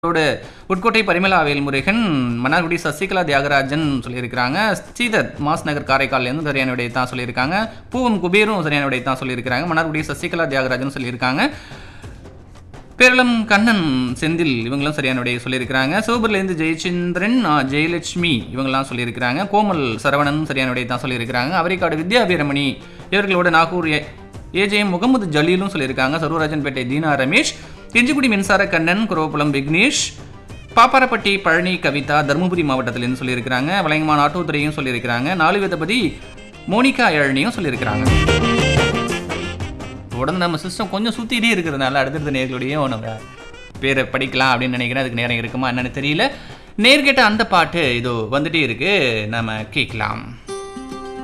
ோட உட்கோட்டை பரிமளா வேல்முருகன் மன்னார்குடி சசிகலா தியாகராஜன் சொல்லியிருக்கிறாங்க ஸ்ரீதர் மாஸ் நகர் காரைக்கால்லேருந்து சரியான விடை தான் சொல்லியிருக்காங்க பூவம் குபேரும் சரியான விடை தான் சொல்லியிருக்கிறாங்க மன்னார்குடி சசிகலா தியாகராஜன் சொல்லியிருக்காங்க பேரளம் கண்ணன் செந்தில் இவங்களும் சரியான விடையை சொல்லியிருக்கிறாங்க சோபர்லேருந்து ஜெயச்சந்திரன் ஆ, ஜெயலட்சுமி இவங்கெல்லாம் சொல்லியிருக்கிறாங்க கோமல் சரவணன் சரியான விடையை தான் சொல்லியிருக்கிறாங்க அவரைக்காடு வித்யா வீரமணி இவர்களோட நாகூர் ஏ- ஏஜேஎம் முகமது ஜலீலும் சொல்லியிருக்காங்க சர்வராஜன்பேட்டை தீனா ரமேஷ் எஞ்சிக்குடி மின்சார கண்ணன் குரோபுலம் விக்னேஷ் பாப்பாரப்பட்டி பழனி கவிதா தருமபுரி மாவட்டத்திலேருந்து சொல்லியிருக்கிறாங்க வளையமான் ஆட்டோத்துறையும் சொல்லியிருக்கிறாங்க நாலு விதபதி மோனிகா எழனியும் சொல்லியிருக்கிறாங்க தொடர்ந்து நம்ம சிஸ்டம் கொஞ்சம் சுற்றிட்டே இருக்கிறதுனால அடுத்தடுத்த நேர்களுடையும் நம்ம பேரை படிக்கலாம் அப்படின்னு நினைக்கிறேன் அதுக்கு நேரம் இருக்குமா என்னன்னு தெரியல நேர்கேட்ட அந்த பாட்டு இதோ வந்துட்டே இருக்கு நம்ம கேட்கலாம்